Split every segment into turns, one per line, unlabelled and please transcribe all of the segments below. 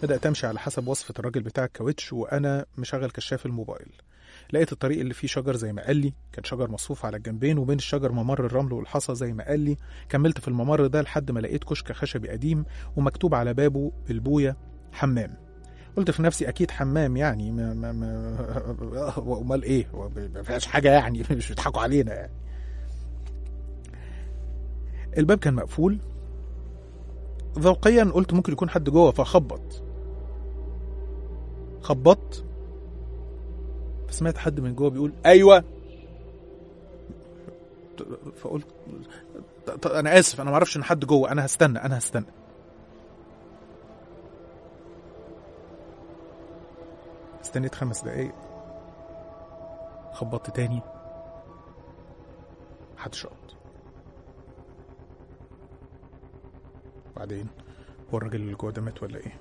بدأت أمشي على حسب وصفة الراجل بتاع الكاوتش وأنا مشغل كشاف الموبايل لقيت الطريق اللي فيه شجر زي ما قال لي كان شجر مصفوف على الجنبين وبين الشجر ممر الرمل والحصى زي ما قال لي كملت في الممر ده لحد ما لقيت كشك خشبي قديم ومكتوب على بابه بالبوية حمام قلت في نفسي اكيد حمام يعني ما ما ما امال ايه هو ما فيهاش حاجه يعني مش بيضحكوا علينا يعني الباب كان مقفول ذوقيا قلت ممكن يكون حد جوه فخبط خبطت فسمعت حد من جوه بيقول ايوه فقلت ط- ط- انا اسف انا ما اعرفش ان حد جوه انا هستنى انا هستنى استنيت خمس دقايق خبطت تاني محدش رد بعدين هو الراجل اللي جوه ده مات ولا ايه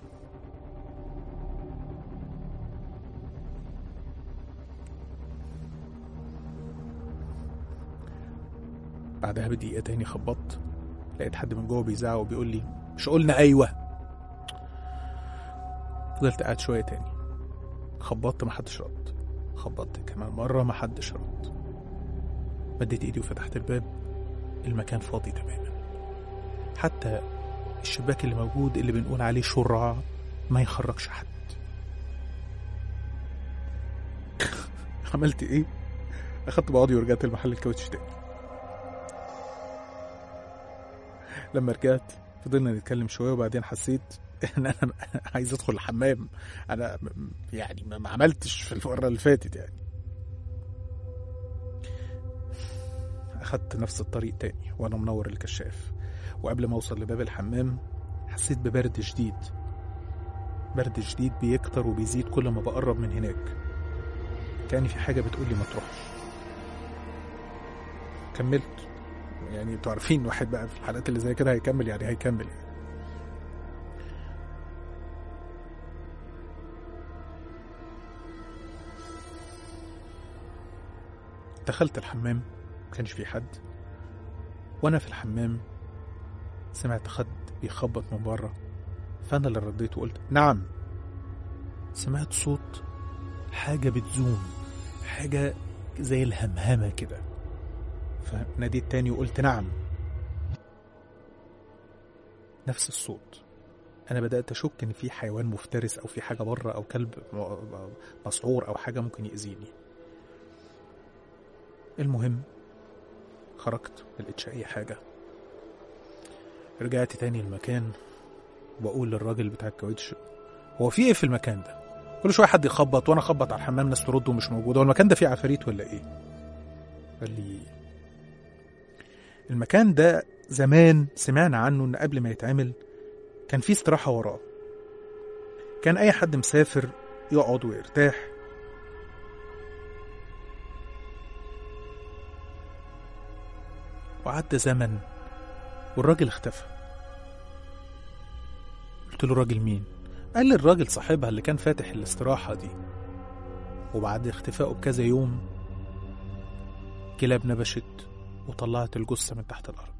بعدها بدقيقة تاني خبطت لقيت حد من جوه بيزعق وبيقول لي مش قلنا ايوه فضلت قاعد شوية تاني خبطت محدش رد خبطت كمان مرة محدش رد مديت ايدي وفتحت الباب المكان فاضي تماما حتى الشباك اللي موجود اللي بنقول عليه شرع ما يخرجش حد عملت ايه اخدت بعضي ورجعت المحل الكاوتش تاني لما رجعت فضلنا نتكلم شويه وبعدين حسيت ان انا عايز ادخل الحمام انا م- يعني ما ما عملتش في المره اللي فاتت يعني اخدت نفس الطريق تاني وانا منور الكشاف وقبل ما اوصل لباب الحمام حسيت ببرد شديد برد شديد بيكتر وبيزيد كل ما بقرب من هناك كان في حاجه بتقول لي ما تروحش كملت يعني انتوا عارفين واحد بقى في الحالات اللي زي كده هيكمل يعني هيكمل يعني. دخلت الحمام مكانش في حد وانا في الحمام سمعت خد بيخبط من بره فانا اللي رديت وقلت نعم سمعت صوت حاجه بتزوم حاجه زي الهمهمه كده فناديت تاني وقلت نعم نفس الصوت انا بدات اشك ان في حيوان مفترس او في حاجه بره او كلب م- مسعور او حاجه ممكن ياذيني المهم خرجت ملقتش اي حاجه رجعت تاني المكان واقول للراجل بتاع الكاوتش هو في ايه في المكان ده كل شويه حد يخبط وانا اخبط على الحمام ناس ترد ومش موجوده هو المكان ده فيه عفاريت ولا ايه قال لي المكان ده زمان سمعنا عنه ان قبل ما يتعمل كان في استراحه وراه كان اي حد مسافر يقعد ويرتاح وعدى زمن والراجل اختفى قلت له راجل مين قال لي الراجل صاحبها اللي كان فاتح الاستراحة دي وبعد اختفائه بكذا يوم كلاب نبشت وطلعت الجثة من تحت الأرض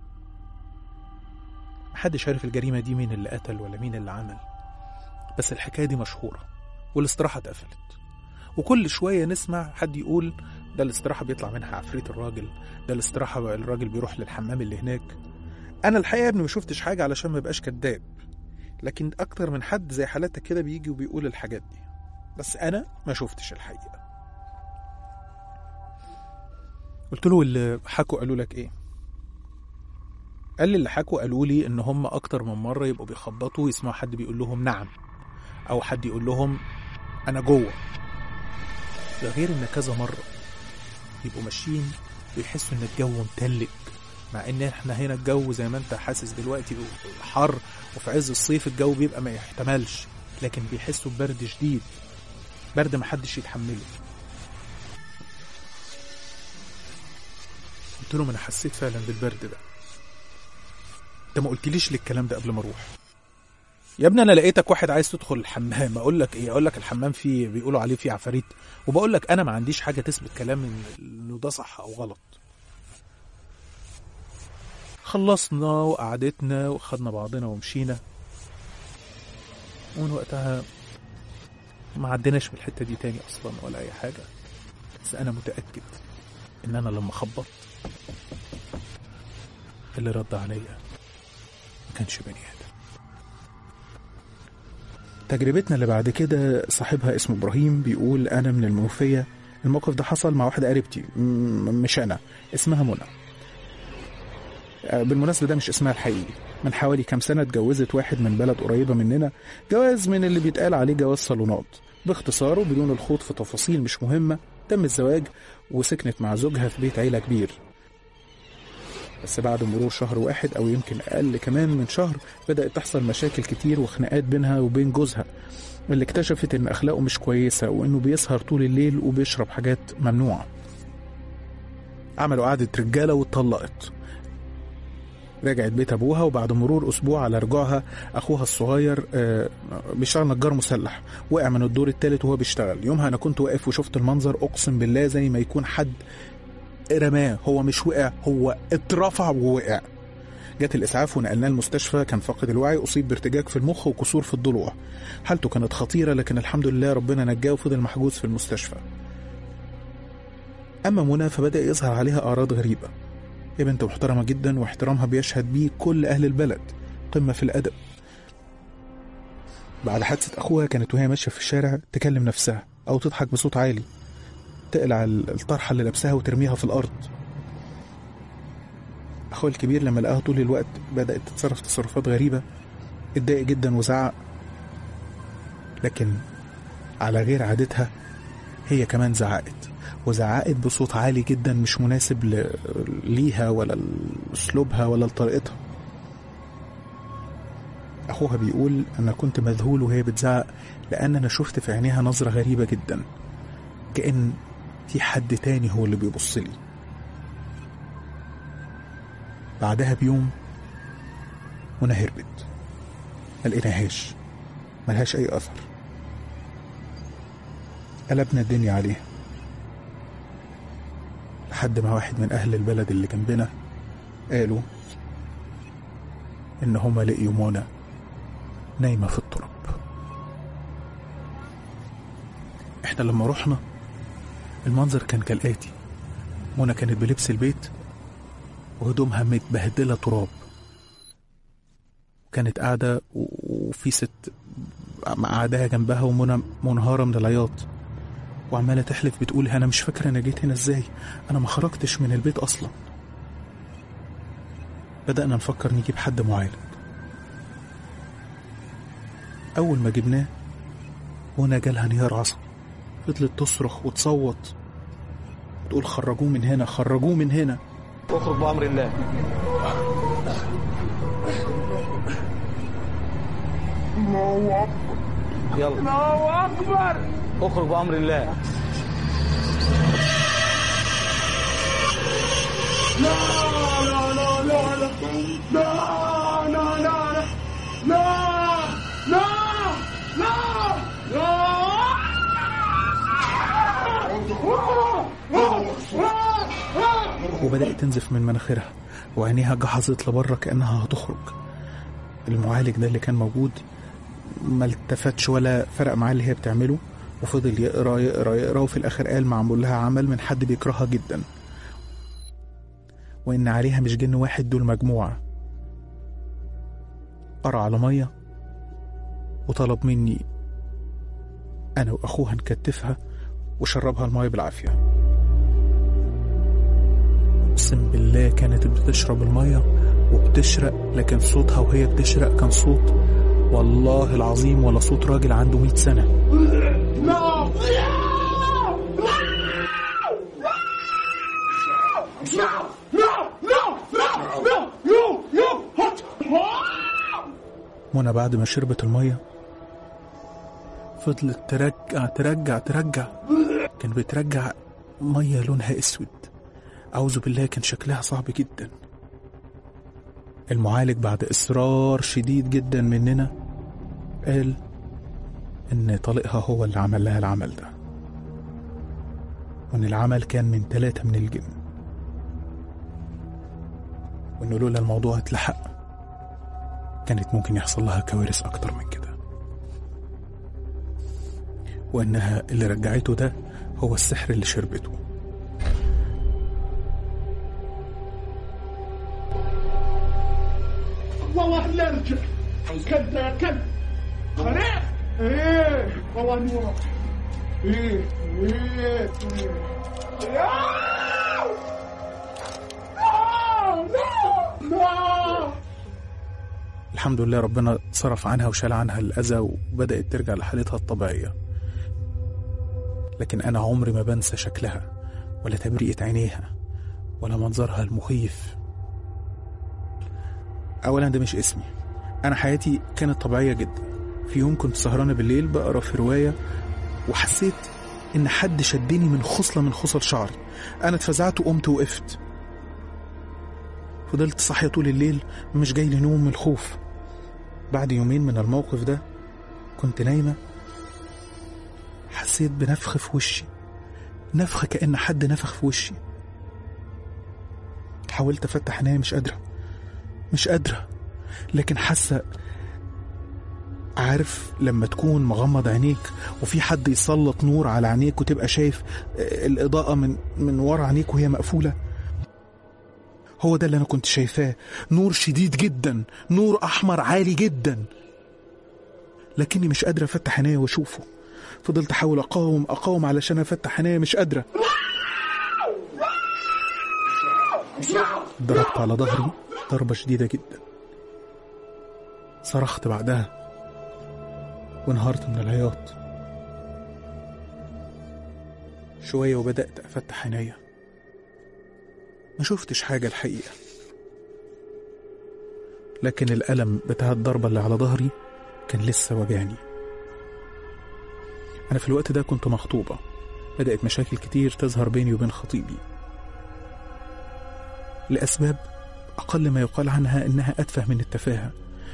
محدش عارف الجريمة دي مين اللي قتل ولا مين اللي عمل بس الحكاية دي مشهورة والاستراحة اتقفلت وكل شوية نسمع حد يقول ده الاستراحة بيطلع منها عفريت الراجل ده الاستراحة الراجل بيروح للحمام اللي هناك أنا الحقيقة يا ابني ما شفتش حاجة علشان ما يبقاش كداب لكن أكتر من حد زي حالاتك كده بيجي وبيقول الحاجات دي بس أنا ما شفتش الحقيقة قلت له اللي حكوا قالوا لك إيه قال لي اللي حكوا قالوا لي إن هم أكتر من مرة يبقوا بيخبطوا يسمعوا حد بيقول لهم نعم أو حد يقول لهم أنا جوه ده غير إن كذا مرة يبقوا ماشيين ويحسوا إن الجو متلج مع إن إحنا هنا الجو زي ما أنت حاسس دلوقتي حر وفي عز الصيف الجو بيبقى ما يحتملش لكن بيحسوا ببرد شديد برد محدش يتحمله قلت لهم انا حسيت فعلا بالبرد ده انت ما قلتليش ليه الكلام ده قبل ما اروح يا ابني انا لقيتك واحد عايز تدخل الحمام اقول لك ايه اقول لك الحمام فيه بيقولوا عليه فيه عفاريت وبقول لك انا ما عنديش حاجه تثبت كلام إن- انه ده صح او غلط خلصنا وقعدتنا وخدنا بعضنا ومشينا ومن وقتها ما عديناش بالحتة دي تاني أصلا ولا أي حاجة بس أنا متأكد إن أنا لما خبطت اللي رد عليا ما كانش بني آدم تجربتنا اللي بعد كده صاحبها اسمه إبراهيم بيقول أنا من المنوفية الموقف ده حصل مع واحدة قريبتي م- مش أنا اسمها منى آه، بالمناسبة ده مش اسمها الحقيقي من حوالي كام سنة اتجوزت واحد من بلد قريبة مننا جواز من اللي بيتقال عليه جواز صالونات باختصار وبدون الخوض في تفاصيل مش مهمة تم الزواج وسكنت مع زوجها في بيت عيلة كبير بس بعد مرور شهر واحد أو يمكن أقل كمان من شهر بدأت تحصل مشاكل كتير وخناقات بينها وبين جوزها اللي اكتشفت إن أخلاقه مش كويسة وإنه بيسهر طول الليل وبيشرب حاجات ممنوعة عملوا قعدة رجالة واتطلقت رجعت بيت ابوها وبعد مرور اسبوع على رجوعها اخوها الصغير آه، بيشتغل نجار مسلح وقع من الدور الثالث وهو بيشتغل يومها انا كنت واقف وشفت المنظر اقسم بالله زي ما يكون حد رماه هو مش وقع هو اترفع ووقع جت الاسعاف ونقلناه المستشفى كان فاقد الوعي اصيب بارتجاج في المخ وكسور في الضلوع حالته كانت خطيره لكن الحمد لله ربنا نجاه وفضل محجوز في المستشفى اما منى فبدا يظهر عليها اعراض غريبه هي بنت محترمة جدا واحترامها بيشهد بيه كل أهل البلد قمة في الأدب بعد حادثة أخوها كانت وهي ماشية في الشارع تكلم نفسها أو تضحك بصوت عالي تقلع ال- الطرحة اللي لابساها وترميها في الأرض أخوها الكبير لما لقاها طول الوقت بدأت تتصرف تصرفات غريبة اتضايق جدا وزعق لكن على غير عادتها هي كمان زعقت وزعقت بصوت عالي جدا مش مناسب ل... ليها ولا لأسلوبها ولا لطريقتها أخوها بيقول أنا كنت مذهول وهي بتزعق لأن أنا شفت في عينيها نظرة غريبة جدا كأن في حد تاني هو اللي بيبص لي بعدها بيوم منى هربت ما لقيناهاش ملهاش أي أثر قلبنا الدنيا عليها لحد ما واحد من أهل البلد اللي جنبنا قالوا إن هما لقيوا منى نايمة في التراب إحنا لما رحنا المنظر كان كالآتي منى كانت بلبس البيت وهدومها متبهدلة تراب كانت قاعدة و- وفي ست قاعدها جنبها ومنى منهارة من العياط وعمالة تحلف بتقول أنا مش فاكرة أنا جيت هنا إزاي أنا ما خرجتش من البيت أصلا بدأنا نفكر نجيب حد معالج أول ما جبناه منى جالها انهيار عصبي فضلت تصرخ وتصوت تقول خرجوه من هنا خرجوه من هنا
اخرج بأمر الله يلا الله أكبر اخرج بأمر الله
وبدأت تنزف من مناخيرها وعينيها جحظت لبره كأنها هتخرج المعالج ده اللي كان موجود ما التفتش ولا فرق معاه اللي هي بتعمله وفضل يقرا يقرا يقرا وفي الآخر قال معمول لها عمل من حد بيكرهها جدا وإن عليها مش جن واحد دول مجموعة قرا على مية وطلب مني أنا وأخوها نكتفها وشربها المية بالعافية أقسم بالله كانت بتشرب المية وبتشرق لكن صوتها وهي بتشرق كان صوت والله العظيم ولا صوت راجل عنده مئة سنة منى بعد ما شربت المية فضلت ترجع ترجع ترجع كان بترجع مية لونها اسود أعوذ بالله كان شكلها صعب جدا المعالج بعد إصرار شديد جدا مننا قال إن طليقها هو اللي عمل لها العمل ده وإن العمل كان من ثلاثة من الجن وإنه لولا الموضوع اتلحق كانت ممكن يحصل لها كوارث أكتر من كده وإنها اللي رجعته ده هو السحر اللي شربته
والله لا ارجع كذب يا كذب خريف ايه والله نورك ايه ايه ايه لا لا
الحمد لله ربنا صرف عنها وشال عنها الأذى وبدأت ترجع لحالتها الطبيعية لكن أنا عمري ما بنسى شكلها ولا تبريئة عينيها ولا منظرها المخيف أولا ده مش اسمي أنا حياتي كانت طبيعية جدا في يوم كنت سهرانة بالليل بقرا في رواية وحسيت إن حد شدني من خصلة من خصل شعري أنا اتفزعت وقمت وقفت فضلت صاحية طول الليل مش جاي لي نوم من الخوف بعد يومين من الموقف ده كنت نايمة حسيت بنفخ في وشي نفخ كأن حد نفخ في وشي حاولت أفتح عينيا مش قادرة مش قادرة لكن حاسة عارف لما تكون مغمض عينيك وفي حد يسلط نور على عينيك وتبقى شايف الإضاءة من من ورا عينيك وهي مقفولة هو ده اللي أنا كنت شايفاه نور شديد جدا نور أحمر عالي جدا لكني مش قادرة أفتح عينيا وأشوفه فضلت أحاول أقاوم أقاوم علشان أفتح عينيا مش قادرة ضربت على ظهري ضربة شديدة جدا صرخت بعدها وانهارت من العياط شوية وبدأت أفتح عينيا ما شفتش حاجة الحقيقة لكن الألم بتاع الضربة اللي على ظهري كان لسه وجعني أنا في الوقت ده كنت مخطوبة بدأت مشاكل كتير تظهر بيني وبين خطيبي لأسباب أقل ما يقال عنها إنها أتفه من التفاهة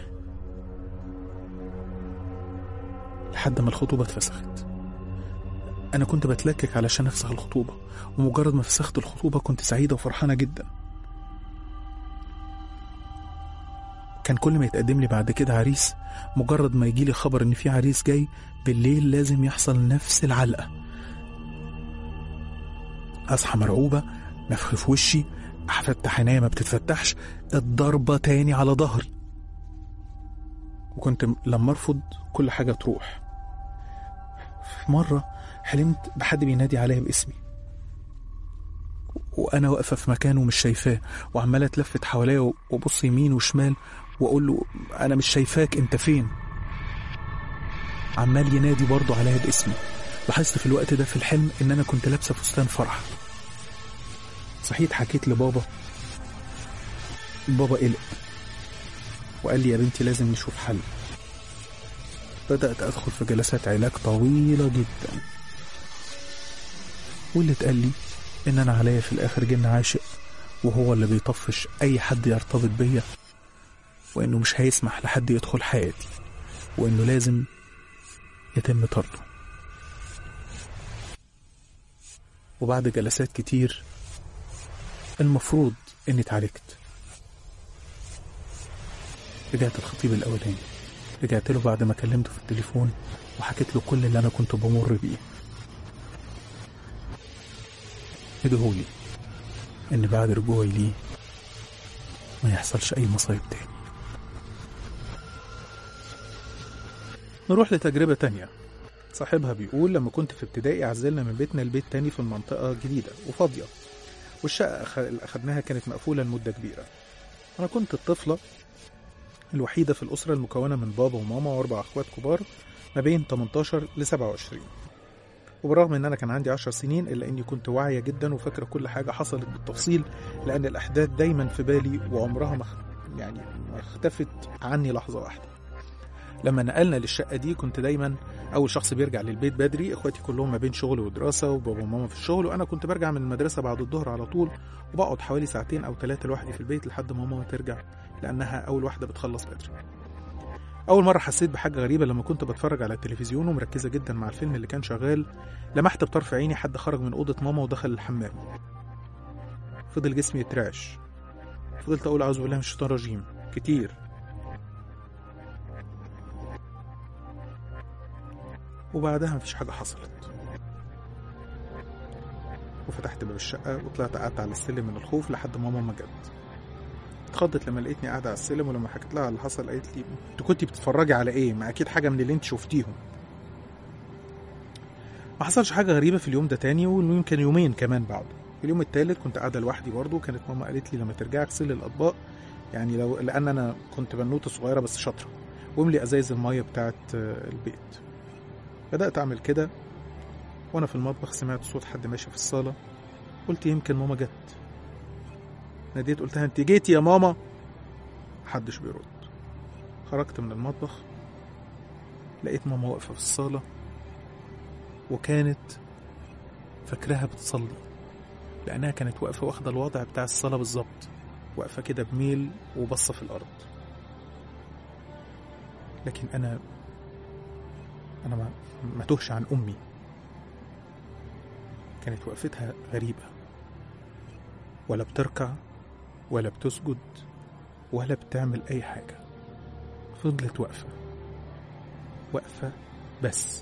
لحد ما الخطوبة اتفسخت أنا كنت بتلكك علشان أفسخ الخطوبة ومجرد ما فسخت الخطوبة كنت سعيدة وفرحانة جدا كان كل ما يتقدم لي بعد كده عريس مجرد ما يجيلي خبر إن في عريس جاي بالليل لازم يحصل نفس العلقة أصحى مرعوبة نفخ في وشي أفتح عينيا ما بتتفتحش الضربة تاني على ظهري وكنت لما أرفض كل حاجة تروح في مرة حلمت بحد بينادي عليا باسمي وأنا واقفة في مكانه ومش شايفاه وعمالة أتلفت حواليا وأبص يمين وشمال وأقول له أنا مش شايفاك أنت فين عمال ينادي برضه عليا باسمي لاحظت في الوقت ده في الحلم إن أنا كنت لابسة فستان فرح صحيت حكيت لبابا بابا قلق وقال لي يا بنتي لازم نشوف حل بدأت أدخل في جلسات علاج طويلة جدا واللي اتقال لي إن أنا عليا في الآخر جن عاشق وهو اللي بيطفش أي حد يرتبط بيا وإنه مش هيسمح لحد يدخل حياتي وإنه لازم يتم طرده وبعد جلسات كتير المفروض إني اتعالجت رجعت الخطيب الأولاني رجعت له بعد ما كلمته في التليفون وحكيت له كل اللي أنا كنت بمر بيه ادعولي إن بعد رجوعي ليه ما يحصلش أي مصايب تاني نروح لتجربة تانية صاحبها بيقول لما كنت في ابتدائي عزلنا من بيتنا لبيت تاني في المنطقة جديدة وفاضية والشقة اللي أخدناها كانت مقفولة لمدة كبيرة أنا كنت الطفلة الوحيدة في الأسرة المكونة من بابا وماما وأربع أخوات كبار ما بين 18 ل 27 وبالرغم إن أنا كان عندي 10 سنين إلا إني كنت واعية جدا وفاكرة كل حاجة حصلت بالتفصيل لأن الأحداث دايما في بالي وعمرها ما يعني ما اختفت عني لحظة واحدة لما نقلنا للشقة دي كنت دايما أول شخص بيرجع للبيت بدري إخواتي كلهم ما بين شغل ودراسة وبابا وماما في الشغل وأنا كنت برجع من المدرسة بعد الظهر على طول وبقعد حوالي ساعتين أو ثلاثة لوحدي في البيت لحد ما ماما ترجع لأنها أول واحدة بتخلص بدري أول مرة حسيت بحاجة غريبة لما كنت بتفرج على التلفزيون ومركزة جدا مع الفيلم اللي كان شغال لمحت بطرف عيني حد خرج من أوضة ماما ودخل الحمام فضل جسمي يترعش فضلت أقول أعوذ بالله من الشيطان الرجيم كتير وبعدها مفيش حاجة حصلت وفتحت باب الشقة وطلعت قعدت على السلم من الخوف لحد ما ماما جت اتخضت لما لقيتني قاعدة على السلم ولما حكيت لها اللي حصل قالت لي انت كنتي بتتفرجي على ايه ما اكيد حاجة من اللي انت شفتيهم ما حصلش حاجة غريبة في اليوم ده تاني ويمكن يومين كمان بعده اليوم التالت كنت قاعدة لوحدي برضه كانت ماما قالت لي لما ترجعي اغسلي الأطباق يعني لو لأن أنا كنت بنوتة صغيرة بس شاطرة واملي أزايز المية بتاعت آه، البيت بدأت أعمل كده وأنا في المطبخ سمعت صوت حد ماشي في الصالة قلت يمكن ماما جت ناديت قلتها انت جيتي يا ماما محدش بيرد خرجت من المطبخ لقيت ماما واقفة في الصالة وكانت فاكراها بتصلي لأنها كانت واقفة واخدة الوضع بتاع الصلاة بالظبط واقفة كده بميل وبصة في الأرض لكن أنا أنا ما, ما تهش عن أمي كانت وقفتها غريبة ولا بتركع ولا بتسجد ولا بتعمل أي حاجة فضلت واقفة واقفة بس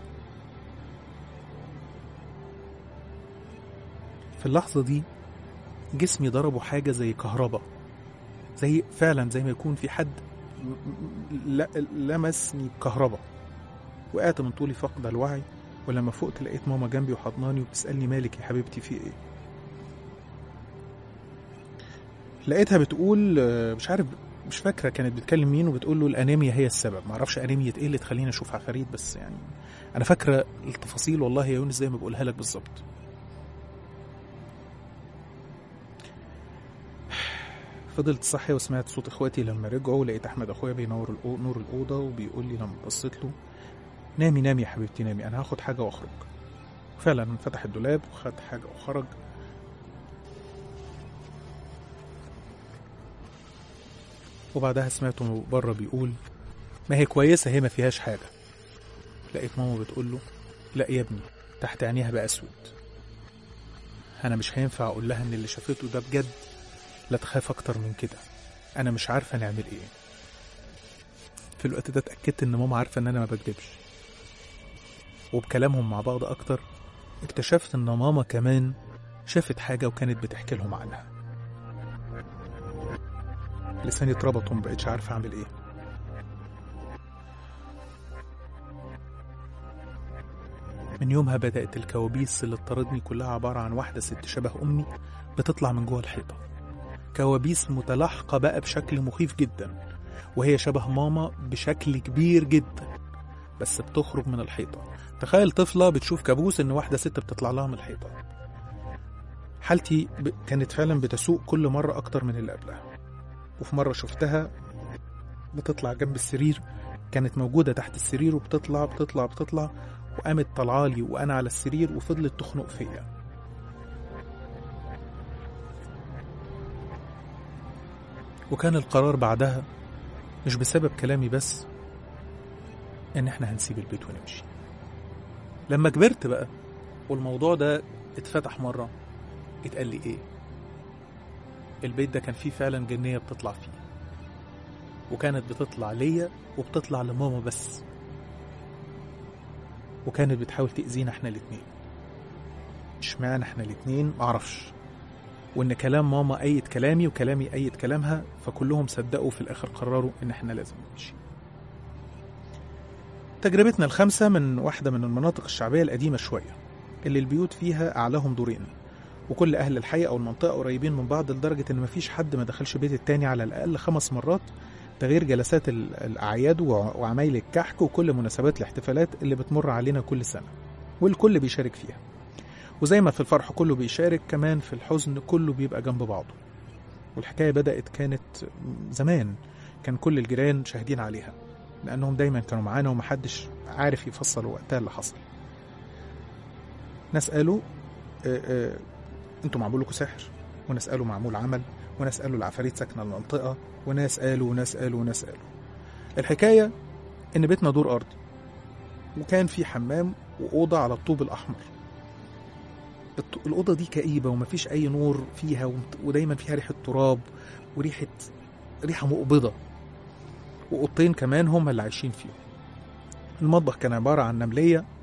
في اللحظة دي جسمي ضربه حاجة زي كهرباء زي فعلا زي ما يكون في حد م- م- ل- لمسني بكهرباء وقعت من طولي فقد الوعي ولما فقت لقيت ماما جنبي وحضناني وبتسألني مالك يا حبيبتي في ايه لقيتها بتقول آه، مش عارف مش فاكرة كانت بتكلم مين وبتقول له الأنيميا هي السبب معرفش أنيميا ايه اللي تخليني أشوف عفاريت بس يعني أنا فاكرة التفاصيل والله يا يونس زي ما بقولها لك بالظبط فضلت صحي وسمعت صوت اخواتي لما رجعوا لقيت احمد اخويا بينور الأو... نور الاوضه وبيقول لي لما بصيت له نامي نامي يا حبيبتي نامي انا هاخد حاجه واخرج فعلا فتح الدولاب وخد حاجه وخرج وبعدها سمعته بره بيقول ما هي كويسه هي ما فيهاش حاجه لقيت ماما بتقول له لا يا ابني تحت عينيها بقى اسود انا مش هينفع اقول لها ان اللي شافته ده بجد لا تخاف اكتر من كده انا مش عارفه نعمل ايه في الوقت ده اتاكدت ان ماما عارفه ان انا ما بكدبش وبكلامهم مع بعض اكتر اكتشفت ان ماما كمان شافت حاجه وكانت بتحكي لهم عنها لساني اتربط ومبقتش عارفه اعمل ايه من يومها بدأت الكوابيس اللي اضطردني كلها عبارة عن واحدة ست شبه أمي بتطلع من جوه الحيطة كوابيس متلاحقة بقى بشكل مخيف جدا وهي شبه ماما بشكل كبير جدا بس بتخرج من الحيطة تخيل طفلة بتشوف كابوس إن واحدة ست بتطلع لها من الحيطة حالتي ب... كانت فعلا بتسوء كل مرة أكتر من اللي قبلها وفي مرة شفتها بتطلع جنب السرير كانت موجودة تحت السرير وبتطلع بتطلع بتطلع وقامت طلعالي وأنا على السرير وفضلت تخنق فيا وكان القرار بعدها مش بسبب كلامي بس ان احنا هنسيب البيت ونمشي لما كبرت بقى والموضوع ده اتفتح مرة اتقال لي ايه البيت ده كان فيه فعلا جنية بتطلع فيه وكانت بتطلع ليا وبتطلع لماما بس وكانت بتحاول تأذينا احنا الاتنين اشمعنى احنا الاتنين معرفش وان كلام ماما ايد كلامي وكلامي ايد كلامها فكلهم صدقوا في الاخر قرروا ان احنا لازم نمشي تجربتنا الخامسة من واحدة من المناطق الشعبية القديمة شوية اللي البيوت فيها أعلاهم دورين وكل أهل الحي أو المنطقة قريبين من بعض لدرجة إن مفيش حد ما دخلش بيت التاني على الأقل خمس مرات ده غير جلسات ال- الأعياد وع- وعمايل الكحك وكل مناسبات الاحتفالات اللي بتمر علينا كل سنة والكل بيشارك فيها وزي ما في الفرح كله بيشارك كمان في الحزن كله بيبقى جنب بعضه والحكاية بدأت كانت زمان كان كل الجيران شاهدين عليها لأنهم دايما كانوا معانا ومحدش عارف يفصل وقتها اللي حصل ناس قالوا آه، آه، انتوا معمول لكم سحر وناس قالوا معمول عمل وناس قالوا العفاريت ساكنة المنطقة وناس قالوا وناس قالوا وناس قالوا الحكاية إن بيتنا دور أرضي وكان في حمام وأوضة على الطوب الأحمر الط- الأوضة دي كئيبة ومفيش أي نور فيها ومت- ودايما فيها ريحة تراب وريحة ريحة مقبضة وأوضتين كمان هم اللي عايشين فيهم المطبخ كان عبارة عن نملية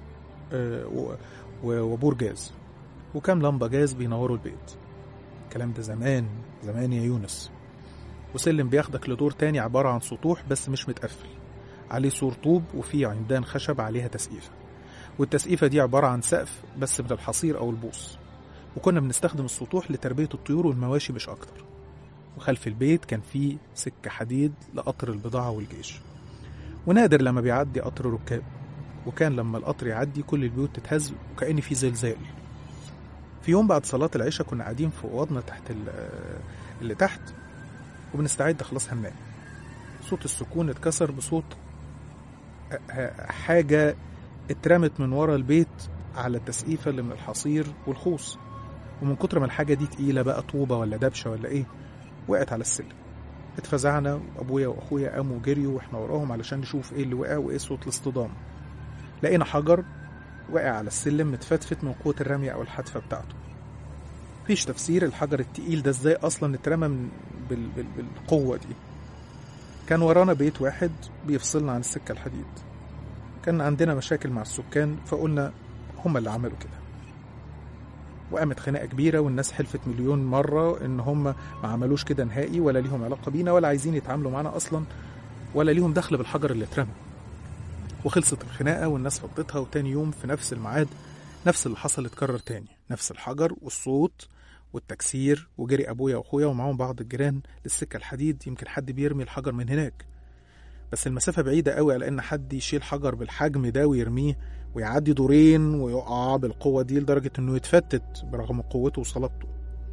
آه، و- و- وبور جاز وكام لمبة جاز بينوروا البيت الكلام ده زمان زمان يا يونس وسلم بياخدك لدور تاني عبارة عن سطوح بس مش متقفل عليه سور طوب وفيه عمدان خشب عليها تسقيفة والتسقيفة دي عبارة عن سقف بس من الحصير أو البوص وكنا بنستخدم السطوح لتربية الطيور والمواشي مش أكتر وخلف البيت كان فيه سكة حديد لقطر البضاعة والجيش ونادر لما بيعدي قطر ركاب وكان لما القطر يعدي كل البيوت تتهز وكأن في زلزال في يوم بعد صلاة العشاء كنا قاعدين في أوضنا تحت ال- اللي تحت وبنستعد خلاص هننام صوت السكون اتكسر بصوت ه- ه- حاجة اترمت من ورا البيت على التسقيفة اللي من الحصير والخوص ومن كتر ما الحاجة دي تقيلة بقى طوبة ولا دبشة ولا ايه وقعت على السلم اتفزعنا وابويا واخويا قاموا جريوا واحنا وراهم علشان نشوف ايه اللي وقع وايه صوت الاصطدام لقينا حجر وقع على السلم متفتفت من قوة الرمية او الحدفة بتاعته مفيش تفسير الحجر التقيل ده ازاي اصلا اترمى من بال... بال... بالقوة دي كان ورانا بيت واحد بيفصلنا عن السكة الحديد كان عندنا مشاكل مع السكان فقلنا هم اللي عملوا كده وقامت خناقة كبيرة والناس حلفت مليون مرة إن هم ما عملوش كده نهائي ولا ليهم علاقة بينا ولا عايزين يتعاملوا معانا أصلا ولا ليهم دخل بالحجر اللي اترمى وخلصت الخناقة والناس فضتها وتاني يوم في نفس الميعاد نفس اللي حصل اتكرر تاني نفس الحجر والصوت والتكسير وجري أبويا وأخويا ومعاهم بعض الجيران للسكة الحديد يمكن حد بيرمي الحجر من هناك بس المسافة بعيدة قوي على إن حد يشيل حجر بالحجم ده ويرميه ويعدي دورين ويقع بالقوة دي لدرجة إنه يتفتت برغم قوته وصلابته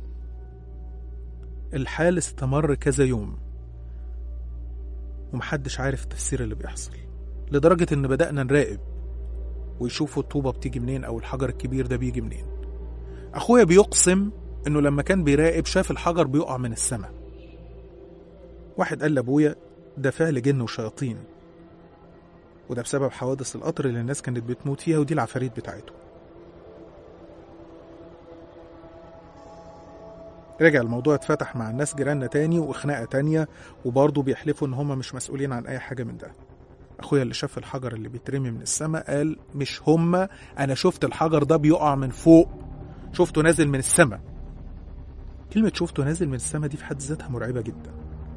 الحال استمر كذا يوم ومحدش عارف تفسير اللي بيحصل لدرجة إن بدأنا نراقب ويشوفوا الطوبة بتيجي منين أو الحجر الكبير ده بيجي منين أخويا بيقسم إنه لما كان بيراقب شاف الحجر بيقع من السماء واحد قال لأبويا ده فعل جن وشياطين وده بسبب حوادث القطر اللي الناس كانت بتموت فيها ودي العفاريت بتاعته رجع الموضوع اتفتح مع الناس جيراننا تاني وخناقة تانية وبرضه بيحلفوا ان هما مش مسؤولين عن اي حاجة من ده اخويا اللي شاف الحجر اللي بيترمي من السماء قال مش هما انا شفت الحجر ده بيقع من فوق شفته نازل من السماء كلمة شفته نازل من السماء دي في حد ذاتها مرعبة جدا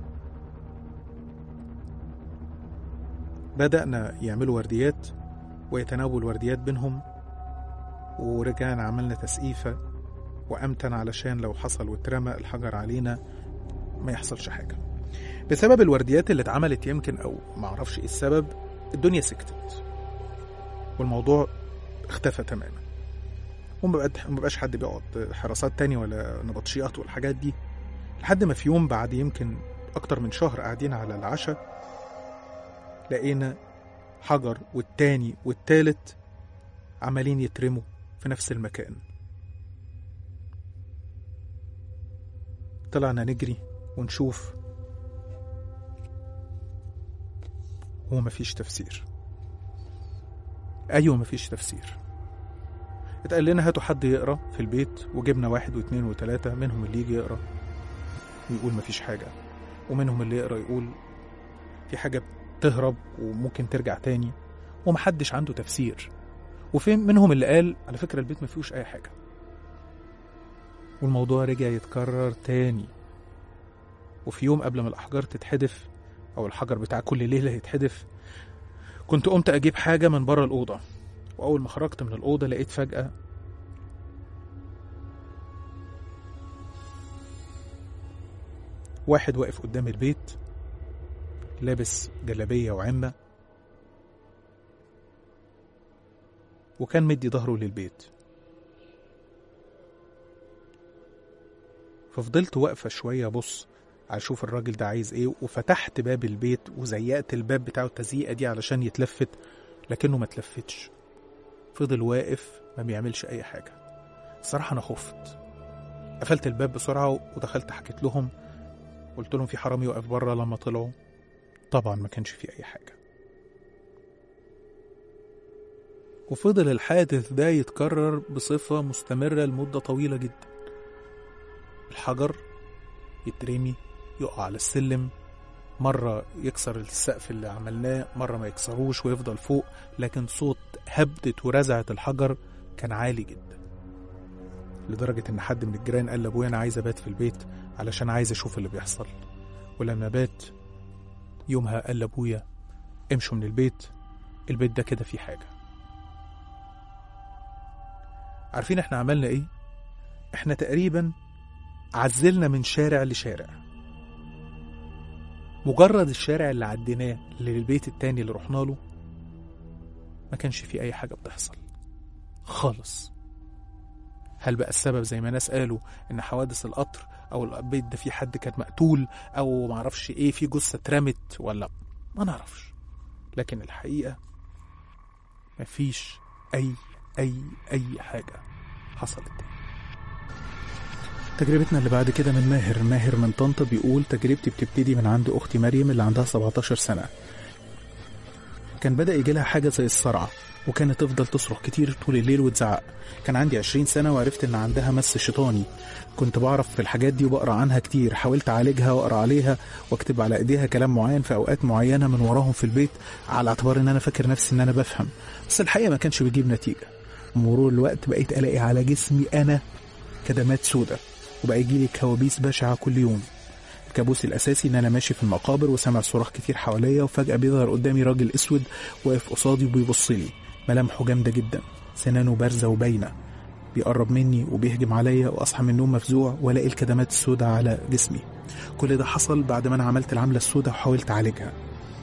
بدأنا يعملوا ورديات ويتناوبوا الورديات بينهم ورجعنا عملنا تسقيفة وأمتن علشان لو حصل واترمى الحجر علينا ما يحصلش حاجة بسبب الورديات اللي اتعملت يمكن أو معرفش إيه السبب الدنيا سكتت والموضوع اختفى تماما ومبقاش حد بيقعد حراسات تاني ولا نبطشيات والحاجات دي لحد ما في يوم بعد يمكن أكتر من شهر قاعدين على العشاء لقينا حجر والتاني والتالت عمالين يترموا في نفس المكان طلعنا نجري ونشوف هو مفيش تفسير أيوة مفيش تفسير اتقال لنا هاتوا حد يقرا في البيت وجبنا واحد واثنين وثلاثة منهم اللي يجي يقرا ويقول مفيش حاجة ومنهم اللي يقرا يقول في حاجة تهرب وممكن ترجع تاني ومحدش عنده تفسير وفي منهم اللي قال على فكرة البيت ما فيهوش أي حاجة والموضوع رجع يتكرر تاني وفي يوم قبل ما الأحجار تتحدف أو الحجر بتاع كل ليلة يتحدف كنت قمت أجيب حاجة من بره الأوضة وأول ما خرجت من الأوضة لقيت فجأة واحد واقف قدام البيت لابس جلابية وعمة وكان مدي ظهره للبيت ففضلت واقفة شوية أبص أشوف الراجل ده عايز إيه وفتحت باب البيت وزيقت الباب بتاعه التزييقة دي علشان يتلفت لكنه ما تلفتش فضل واقف ما بيعملش أي حاجة الصراحة أنا خفت قفلت الباب بسرعة ودخلت حكيت لهم قلت لهم في حرامي واقف بره لما طلعوا طبعا ما كانش في أي حاجة وفضل الحادث ده يتكرر بصفة مستمرة لمدة طويلة جدا الحجر يترمي يقع على السلم مرة يكسر السقف اللي عملناه مرة ما يكسروش ويفضل فوق لكن صوت هبدة ورزعة الحجر كان عالي جدا لدرجة إن حد من الجيران قال لأبويا أنا عايز أبات في البيت علشان عايز أشوف اللي بيحصل ولما بات يومها قال لأبويا امشوا من البيت البيت ده كده فيه حاجة عارفين احنا عملنا ايه؟ احنا تقريبا عزلنا من شارع لشارع مجرد الشارع اللي عديناه للبيت التاني اللي رحنا له ما كانش فيه أي حاجة بتحصل خالص هل بقى السبب زي ما ناس قالوا إن حوادث القطر أو البيت ده فيه حد كان مقتول أو معرفش إيه فيه جثة اترمت ولا ما نعرفش لكن الحقيقة مفيش أي أي أي حاجة حصلت تجربتنا اللي بعد كده من ماهر ماهر من طنطا بيقول تجربتي بتبتدي من عند أختي مريم اللي عندها 17 سنة كان بدأ يجي لها حاجة زي الصرعة وكانت تفضل تصرخ كتير طول الليل وتزعق كان عندي 20 سنة وعرفت إن عندها مس شيطاني كنت بعرف في الحاجات دي وبقرا عنها كتير حاولت أعالجها وأقرا عليها وأكتب على إيديها كلام معين في أوقات معينة من وراهم في البيت على اعتبار إن أنا فاكر نفسي إن أنا بفهم بس الحقيقة ما كانش بيجيب نتيجة مرور الوقت بقيت ألاقي على جسمي أنا كدمات سودة وبقى يجيلي كوابيس بشعة كل يوم الكابوس الأساسي إن أنا ماشي في المقابر وسامع صراخ كتير حواليا وفجأة بيظهر قدامي راجل أسود واقف قصادي وبيبص لي ملامحه جامدة جدا سنانه بارزة وباينة بيقرب مني وبيهجم عليا وأصحى من النوم مفزوع وألاقي الكدمات السوداء على جسمي كل ده حصل بعد ما أنا عملت العملة السوداء وحاولت أعالجها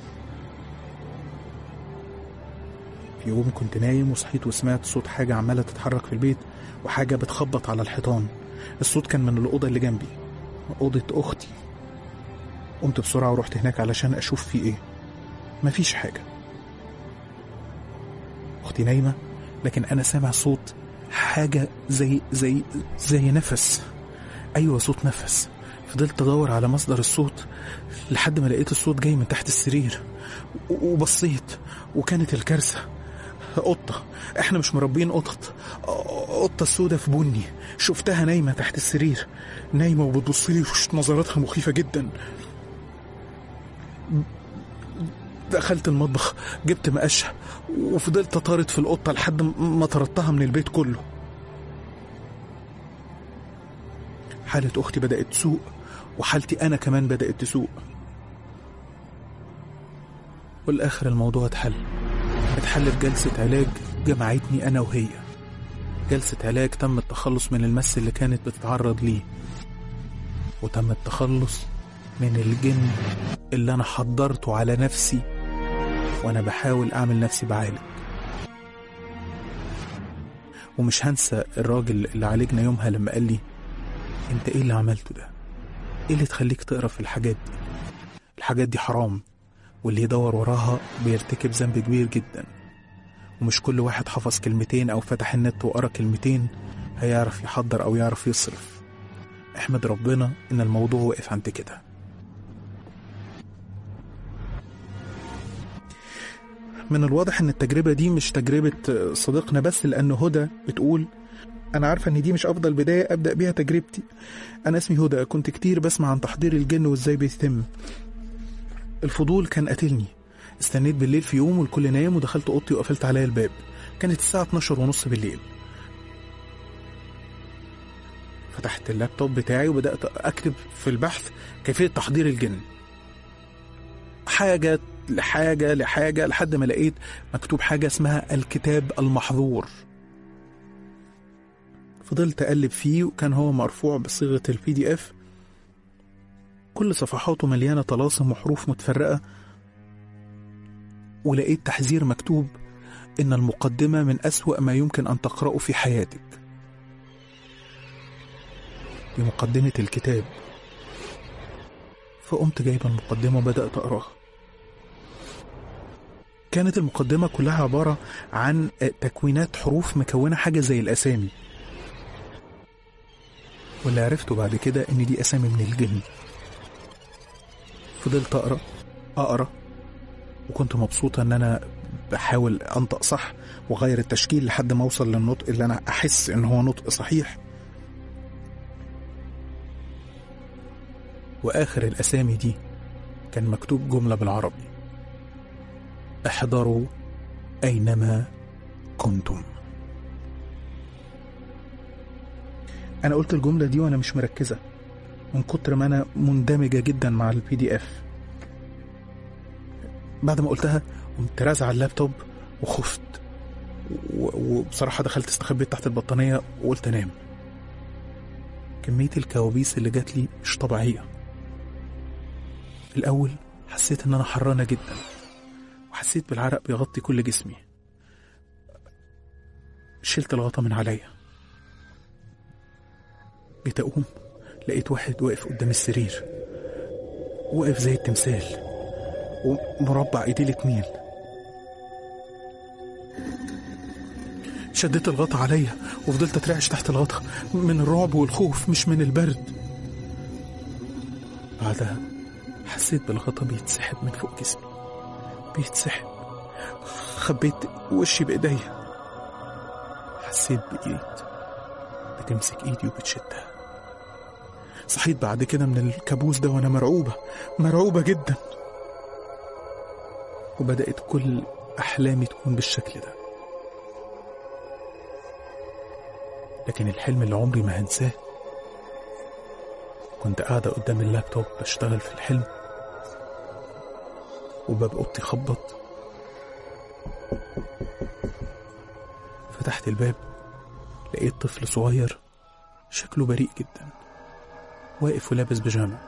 في يوم كنت نايم وصحيت وسمعت صوت حاجة عمالة تتحرك في البيت وحاجة بتخبط على الحيطان الصوت كان من الأوضة اللي جنبي أوضة أختي قمت بسرعة ورحت هناك علشان أشوف في إيه مفيش حاجة أختي نايمة لكن أنا سامع صوت حاجة زي زي زي نفس أيوة صوت نفس فضلت أدور على مصدر الصوت لحد ما لقيت الصوت جاي من تحت السرير و- وبصيت وكانت الكارثة قطة احنا مش مربين قطط قطة سودة في بني شفتها نايمة تحت السرير نايمة وبتبص لي نظراتها مخيفة جدا دخلت المطبخ جبت مقشة وفضلت اطارد في القطة لحد ما طردتها من البيت كله حالة أختي بدأت تسوء وحالتي أنا كمان بدأت تسوء والآخر الموضوع اتحل اتحل في جلسة علاج جمعتني أنا وهي جلسة علاج تم التخلص من المس اللي كانت بتتعرض ليه وتم التخلص من الجن اللي أنا حضرته على نفسي وأنا بحاول أعمل نفسي بعالج ومش هنسى الراجل اللي عالجنا يومها لما قال لي انت ايه اللي عملته ده ايه اللي تخليك تقرا في الحاجات دي الحاجات دي حرام واللي يدور وراها بيرتكب ذنب كبير جدا ومش كل واحد حفظ كلمتين او فتح النت وقرا كلمتين هيعرف يحضر او يعرف يصرف احمد ربنا ان الموضوع وقف عند كده من الواضح ان التجربة دي مش تجربة صديقنا بس لان هدى بتقول انا عارفة ان دي مش افضل بداية ابدأ بيها تجربتي انا اسمي هدى كنت كتير بسمع عن تحضير الجن وازاي بيتم الفضول كان قاتلني استنيت بالليل في يوم والكل نايم ودخلت اوضتي وقفلت عليا الباب كانت الساعة 12 ونص بالليل فتحت اللابتوب بتاعي وبدأت أكتب في البحث كيفية تحضير الجن حاجة لحاجة لحاجة لحد ما لقيت مكتوب حاجة اسمها الكتاب المحظور فضلت أقلب فيه وكان هو مرفوع بصيغة البي دي اف كل صفحاته مليانة طلاسم وحروف متفرقة ولقيت تحذير مكتوب إن المقدمة من أسوأ ما يمكن أن تقرأه في حياتك دي مقدمة الكتاب فقمت جايبة المقدمة وبدأت أقراها كانت المقدمة كلها عبارة عن تكوينات حروف مكونة حاجة زي الأسامي واللي عرفته بعد كده إن دي أسامي من الجن فضلت أقرأ أقرأ وكنت مبسوطة إن أنا بحاول أنطق صح وأغير التشكيل لحد ما أوصل للنطق اللي أنا أحس إن هو نطق صحيح وآخر الأسامي دي كان مكتوب جملة بالعربي احذروا أينما كنتم أنا قلت الجملة دي وأنا مش مركزة من كتر ما أنا مندمجة جدا مع البي دي إف بعد ما قلتها قمت رازعة اللابتوب وخفت و- وبصراحة دخلت استخبيت تحت البطانية وقلت أنام كمية الكوابيس اللي جات لي مش طبيعية في الأول حسيت إن أنا حرانة جدا وحسيت بالعرق بيغطي كل جسمي شلت الغطا من عليا جيت أقوم لقيت واحد واقف قدام السرير واقف زي التمثال ومربع ايديه الاتنين شديت الغطا عليا وفضلت اترعش تحت الغطا من الرعب والخوف مش من البرد بعدها حسيت بالغطا بيتسحب من فوق جسمي بيتسحب خبيت وشي بايديا حسيت بايد بتمسك ايدي وبتشدها صحيت بعد كده من الكابوس ده وانا مرعوبة مرعوبة جدا وبدأت كل أحلامي تكون بالشكل ده لكن الحلم اللي عمري ما هنساه كنت قاعدة قدام اللابتوب بشتغل في الحلم وباب أوضتي خبط فتحت الباب لقيت طفل صغير شكله بريء جدا واقف ولابس بيجامة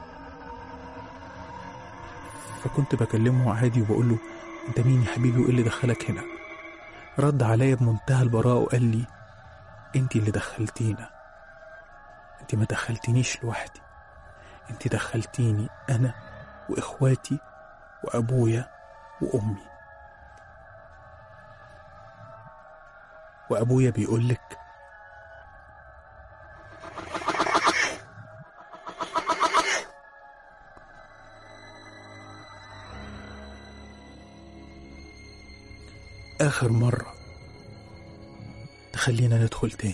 فكنت بكلمه عادي وبقول له انت مين يا حبيبي وايه اللي دخلك هنا رد عليا بمنتهى البراءة وقال لي انت اللي دخلتينا انت ما دخلتنيش لوحدي انت دخلتيني انا واخواتي وابويا وامي وابويا بيقولك آخر مرة تخلينا ندخل تاني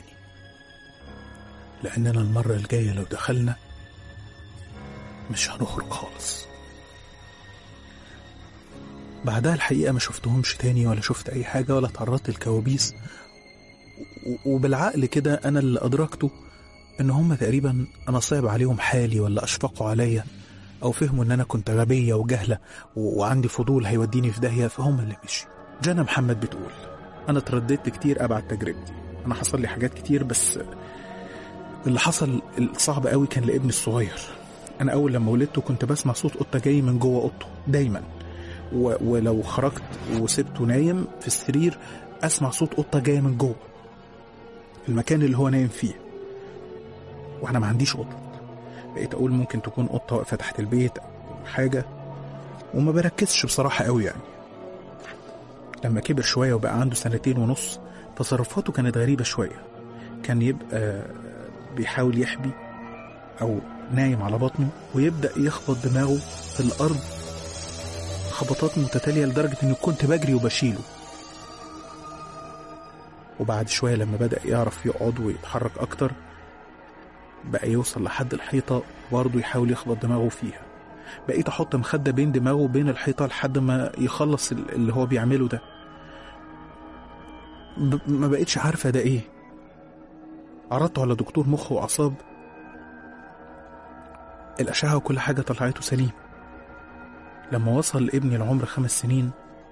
لأننا المرة الجاية لو دخلنا مش هنخرج خالص بعدها الحقيقة ما شفتهمش تاني ولا شفت أي حاجة ولا تعرضت للكوابيس و- وبالعقل كده أنا اللي أدركته إن هم تقريبا أنا صعب عليهم حالي ولا أشفقوا عليا أو فهموا إن أنا كنت غبية وجهلة و- وعندي فضول هيوديني في داهية فهم اللي مشي جانا محمد بتقول أنا اترددت كتير أبعد تجربتي أنا حصل لي حاجات كتير بس اللي حصل الصعب قوي كان لابني الصغير أنا أول لما ولدته كنت بسمع صوت قطة جاي من جوه أوضته دايما و... ولو خرجت وسبته نايم في السرير أسمع صوت قطة جاية من جوه في المكان اللي هو نايم فيه وأنا ما عنديش قطط بقيت أقول ممكن تكون قطة واقفة تحت البيت أو حاجة وما بركزش بصراحة قوي يعني لما كبر شوية وبقى عنده سنتين ونص تصرفاته كانت غريبة شوية كان يبقى بيحاول يحبي أو نايم على بطنه ويبدأ يخبط دماغه في الأرض خبطات متتالية لدرجة إني كنت بجري وبشيله وبعد شوية لما بدأ يعرف يقعد ويتحرك أكتر بقى يوصل لحد الحيطة وبرضه يحاول يخبط دماغه فيها بقيت أحط مخدة بين دماغه وبين الحيطة لحد ما يخلص اللي هو بيعمله ده ب- ما بقيتش عارفة ده إيه عرضته على دكتور مخ وأعصاب الأشعة وكل حاجة طلعته سليم لما وصل ابني العمر خمس سنين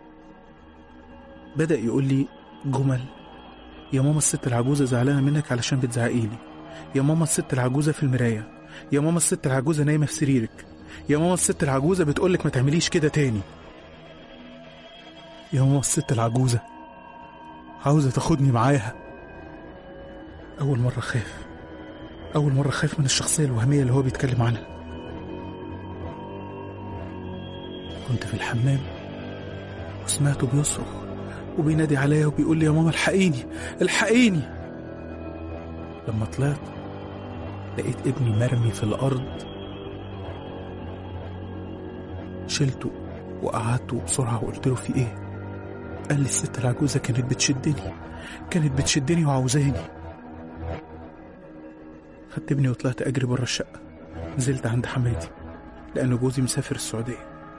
بدأ يقول لي جمل يا ماما الست العجوزة زعلانة منك علشان بتزعقي لي يا ماما الست العجوزة في المراية يا ماما الست العجوزة نايمة في سريرك يا ماما الست العجوزة بتقولك ما تعمليش كده تاني يا ماما الست العجوزة عاوزة تاخدني معاها أول مرة خاف أول مرة خاف من الشخصية الوهمية اللي هو بيتكلم عنها كنت في الحمام وسمعته بيصرخ وبينادي عليا وبيقول لي يا ماما الحقيني الحقيني لما طلعت لقيت ابني مرمي في الأرض شلته وقعدته بسرعة وقلت له في ايه قال لي الست العجوزة كانت بتشدني كانت بتشدني وعاوزاني خدت ابني وطلعت أجري بره الشقة نزلت عند حماتي لأن جوزي مسافر السعودية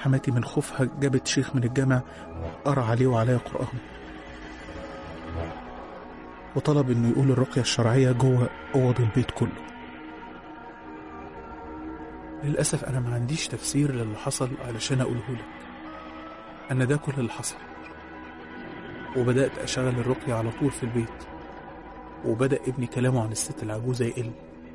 حماتي من خوفها جابت شيخ من الجامع قرأ عليه وعليا قرآن وطلب انه يقول الرقية الشرعية جوه أوض البيت كله للأسف أنا ما عنديش تفسير للي حصل علشان أقوله لك أن ده كل اللي حصل وبدأت أشغل الرقية على طول في البيت وبدأ ابني كلامه عن الست العجوزة يقل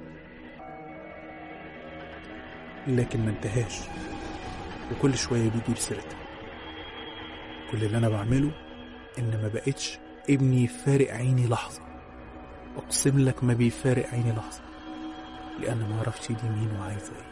لكن ما انتهاش وكل شوية بيجيب سيرتها كل اللي أنا بعمله إن ما بقتش ابني فارق عيني لحظة أقسم لك ما بيفارق عيني لحظة لأن ما عرفتش دي مين وعايزة إيه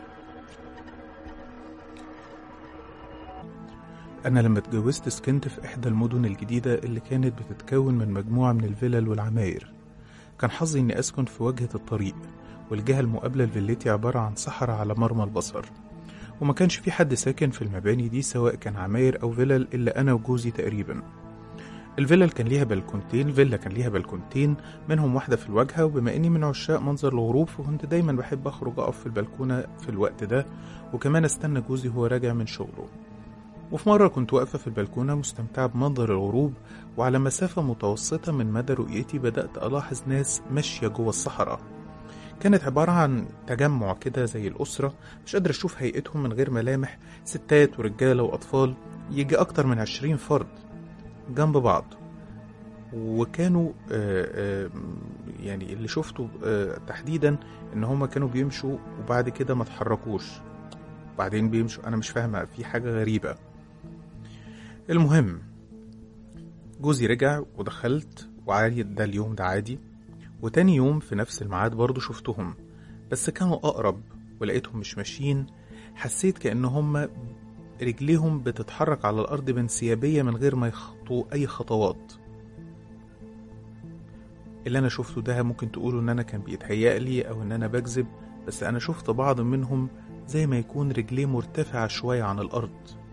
أنا لما اتجوزت سكنت في إحدى المدن الجديدة اللي كانت بتتكون من مجموعة من الفلل والعماير كان حظي إني أسكن في واجهة الطريق والجهة المقابلة لفيلتي عبارة عن صحراء على مرمى البصر وما كانش في حد ساكن في المباني دي سواء كان عماير أو فلل إلا أنا وجوزي تقريبا الفيلا كان ليها بلكونتين فيلا كان ليها بلكونتين منهم واحدة في الواجهة وبما إني من عشاق منظر الغروب فكنت دايما بحب أخرج أقف في البلكونة في الوقت ده وكمان أستنى جوزي وهو راجع من شغله وفي مرة كنت واقفة في البلكونة مستمتعة بمنظر الغروب وعلى مسافة متوسطة من مدى رؤيتي بدأت ألاحظ ناس ماشية جوه الصحراء كانت عبارة عن تجمع كده زي الأسرة مش قادر أشوف هيئتهم من غير ملامح ستات ورجالة وأطفال يجي أكتر من عشرين فرد جنب بعض وكانوا آه، آه، يعني اللي شفته آه، تحديدا ان هما كانوا بيمشوا وبعد كده ما اتحركوش بعدين بيمشوا انا مش فاهمه في حاجه غريبه المهم جوزي رجع ودخلت وعادي ده اليوم ده عادي وتاني يوم في نفس الميعاد برضه شفتهم بس كانوا أقرب ولقيتهم مش ماشيين حسيت كأن هم رجليهم بتتحرك على الأرض بانسيابية من غير ما يخطوا أي خطوات اللي أنا شفته ده ممكن تقولوا إن أنا كان بيتهيألي أو إن أنا بكذب بس أنا شفت بعض منهم زي ما يكون رجليه مرتفعة شوية عن الأرض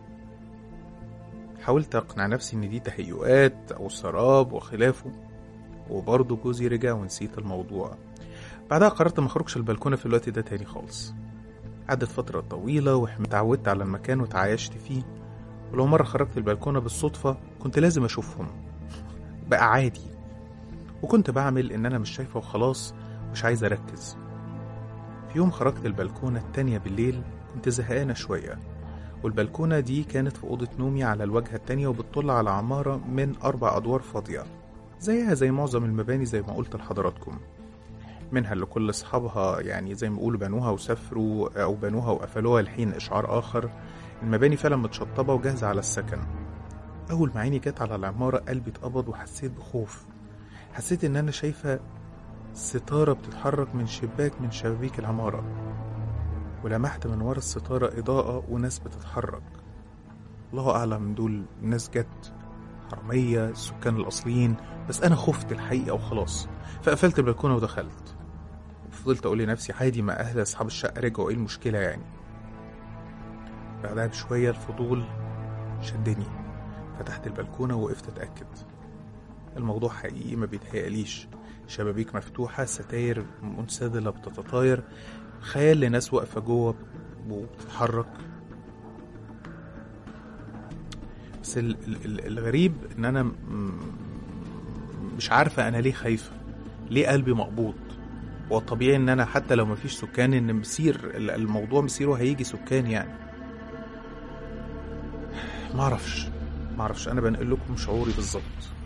حاولت أقنع نفسي إن دي تهيؤات أو سراب وخلافه وبرضه جوزي رجع ونسيت الموضوع بعدها قررت ما اخرجش البلكونه في الوقت ده تاني خالص عدت فترة طويلة واتعودت على المكان وتعايشت فيه ولو مرة خرجت البلكونة بالصدفة كنت لازم أشوفهم بقى عادي وكنت بعمل إن أنا مش شايفة وخلاص مش عايز أركز في يوم خرجت البلكونة التانية بالليل كنت زهقانة شوية والبلكونة دي كانت في أوضة نومي على الواجهة التانية وبتطل على عمارة من أربع أدوار فاضية زيها زي معظم المباني زي ما قلت لحضراتكم منها اللي كل أصحابها يعني زي ما بيقولوا بنوها وسافروا أو بنوها وقفلوها لحين إشعار آخر المباني فعلا متشطبة وجاهزة على السكن أول ما عيني جت على العمارة قلبي اتقبض وحسيت بخوف حسيت إن أنا شايفة ستارة بتتحرك من شباك من شبابيك العمارة ولمحت من ورا الستارة إضاءة وناس بتتحرك الله أعلم دول ناس جت حرامية السكان الأصليين بس أنا خفت الحقيقة وخلاص فقفلت البلكونة ودخلت وفضلت أقول لنفسي عادي ما أهل أصحاب الشقة رجعوا إيه المشكلة يعني بعدها بشوية الفضول شدني فتحت البلكونة ووقفت أتأكد الموضوع حقيقي ما بيتهيأليش شبابيك مفتوحة ستاير منسدلة بتتطاير خيال لناس واقفة جوه وبتتحرك بس ال- ال- ال- الغريب ان انا م- مش عارفة انا ليه خايفة ليه قلبي مقبوض هو الطبيعي ان انا حتى لو مفيش سكان ان مسير ال- الموضوع مسيره هيجي سكان يعني معرفش معرفش انا بنقل لكم شعوري بالظبط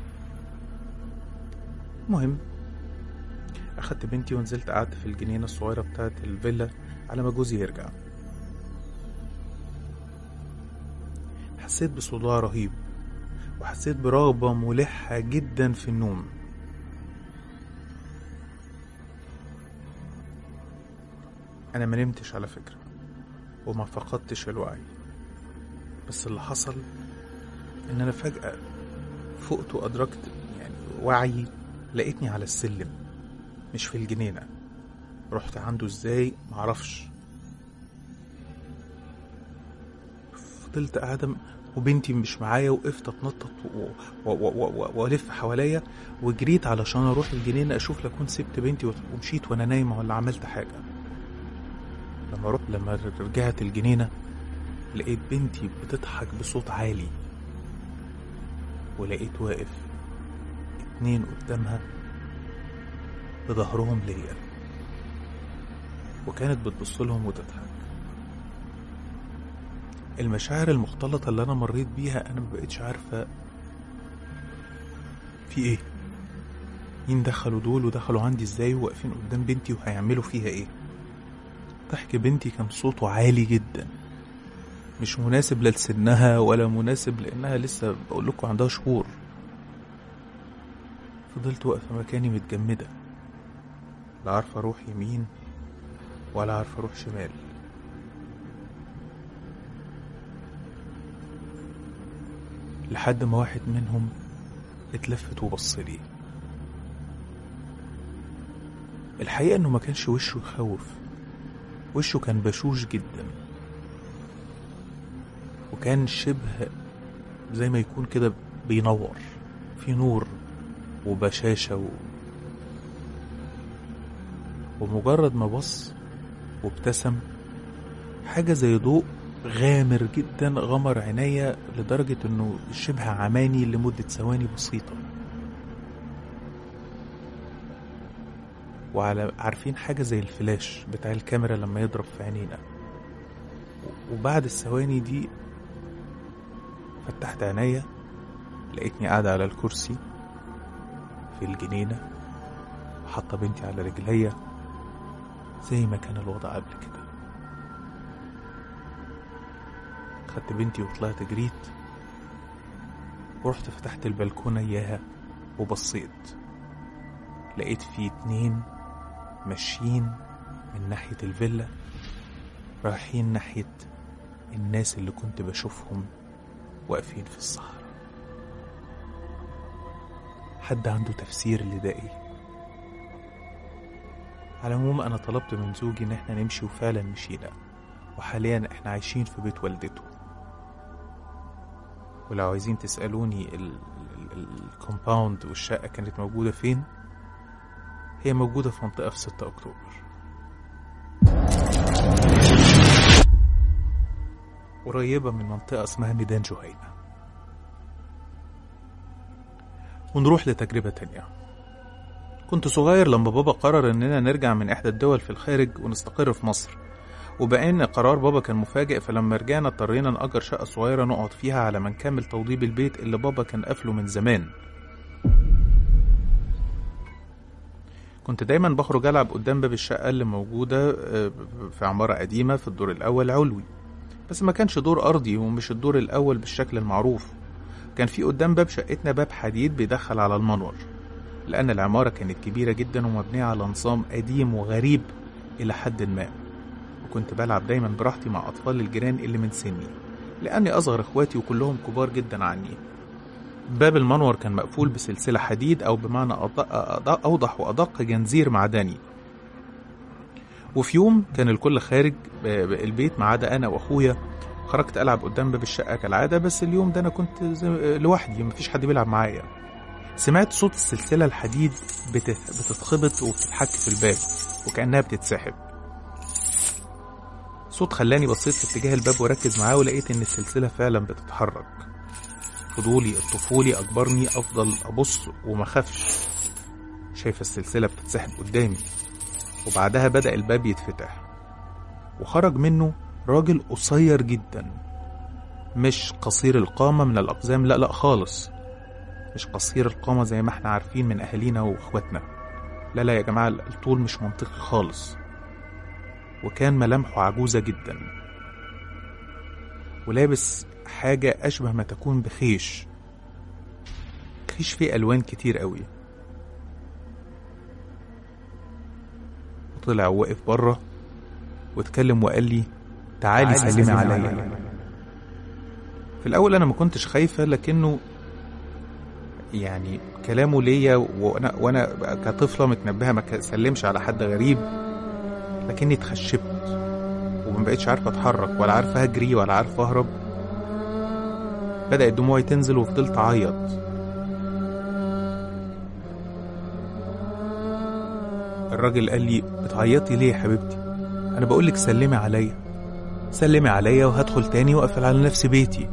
المهم اخدت بنتي ونزلت قعدت في الجنينة الصغيرة بتاعت الفيلا على ما جوزي يرجع حسيت بصداع رهيب وحسيت برغبة ملحة جدا في النوم أنا ما نمتش على فكرة وما فقدتش الوعي بس اللي حصل إن أنا فجأة فقت وأدركت يعني وعي لقيتني على السلم مش في الجنينة رحت عنده ازاي معرفش فضلت قاعدة م- وبنتي مش معايا وقفت اتنطط و- و- و- و- و- والف حواليا وجريت علشان اروح الجنينة اشوف لو كنت سبت بنتي وت- ومشيت وانا نايمة ولا عملت حاجة لما رحت لما رجعت الجنينة لقيت بنتي بتضحك بصوت عالي ولقيت واقف اتنين قدامها بظهرهم ليا وكانت بتبص لهم وتضحك المشاعر المختلطة اللي أنا مريت بيها أنا مبقتش عارفة في إيه مين دخلوا دول ودخلوا عندي إزاي وواقفين قدام بنتي وهيعملوا فيها إيه ضحك بنتي كان صوته عالي جدا مش مناسب لا لسنها ولا مناسب لأنها لسه بقول لكم عندها شهور فضلت واقفة مكاني متجمدة لا عارفة أروح يمين ولا عارفة أروح شمال لحد ما واحد منهم اتلفت وبص لي الحقيقة انه ما كانش وشه يخوف وشه كان بشوش جدا وكان شبه زي ما يكون كده بينور في نور وبشاشة و... ومجرد ما بص وابتسم حاجة زي ضوء غامر جدا غمر عينيا لدرجة انه شبه عماني لمدة ثواني بسيطة وعلى عارفين حاجة زي الفلاش بتاع الكاميرا لما يضرب في عينينا وبعد الثواني دي فتحت عينيا لقيتني قاعدة على الكرسي في الجنينة وحاطة بنتي على رجليا زي ما كان الوضع قبل كده خدت بنتي وطلعت جريت ورحت فتحت البلكونة إياها وبصيت لقيت في اتنين ماشيين من ناحية الفيلا رايحين ناحية الناس اللي كنت بشوفهم واقفين في الصحراء حد عنده تفسير لده ايه على العموم انا طلبت من زوجي ان احنا نمشي وفعلا مشينا وحاليا احنا عايشين في بيت والدته ولو عايزين تسألوني الكومباوند والشقة كانت موجودة فين هي موجودة في منطقة في 6 أكتوبر قريبة من منطقة اسمها ميدان جهينة ونروح لتجربة تانية كنت صغير لما بابا قرر اننا نرجع من احدى الدول في الخارج ونستقر في مصر وبان قرار بابا كان مفاجئ فلما رجعنا اضطرينا نأجر شقة صغيرة نقعد فيها على ما نكمل توضيب البيت اللي بابا كان قافله من زمان كنت دايما بخرج ألعب قدام باب الشقة اللي موجودة في عمارة قديمة في الدور الأول علوي بس ما كانش دور أرضي ومش الدور الأول بالشكل المعروف كان في قدام باب شقتنا باب حديد بيدخل على المنور لأن العمارة كانت كبيرة جدا ومبنية على نظام قديم وغريب إلى حد ما وكنت بلعب دايما براحتي مع أطفال الجيران اللي من سني لأني أصغر إخواتي وكلهم كبار جدا عني باب المنور كان مقفول بسلسلة حديد أو بمعنى أدق أوضح وأدق جنزير معدني وفي يوم كان الكل خارج البيت ما عدا أنا وأخويا خرجت ألعب قدام باب الشقة كالعادة بس اليوم ده أنا كنت لوحدي مفيش حد بيلعب معايا سمعت صوت السلسلة الحديد بتتخبط وبتتحك في الباب وكأنها بتتسحب صوت خلاني بصيت في اتجاه الباب وركز معاه ولقيت ان السلسلة فعلا بتتحرك فضولي الطفولي أجبرني أفضل أبص وما خافش شايف السلسلة بتتسحب قدامي وبعدها بدأ الباب يتفتح وخرج منه راجل قصير جدا مش قصير القامة من الأقزام لا لا خالص مش قصير القامة زي ما احنا عارفين من أهالينا وإخواتنا لا لا يا جماعة الطول مش منطقي خالص وكان ملامحه عجوزة جدا ولابس حاجة أشبه ما تكون بخيش خيش فيه ألوان كتير قوي وطلع وقف بره واتكلم وقال لي تعالي سلمي عليا في الأول أنا ما كنتش خايفة لكنه يعني كلامه ليا وأنا, وأنا كطفلة متنبهة ما سلمش على حد غريب لكني اتخشبت وما بقتش عارفة أتحرك ولا عارفة أجري ولا عارفة أهرب بدأت دموعي تنزل وفضلت أعيط الراجل قال لي بتعيطي ليه يا حبيبتي أنا بقولك سلمي عليا سلمي عليا وهدخل تاني واقفل على نفسي بيتي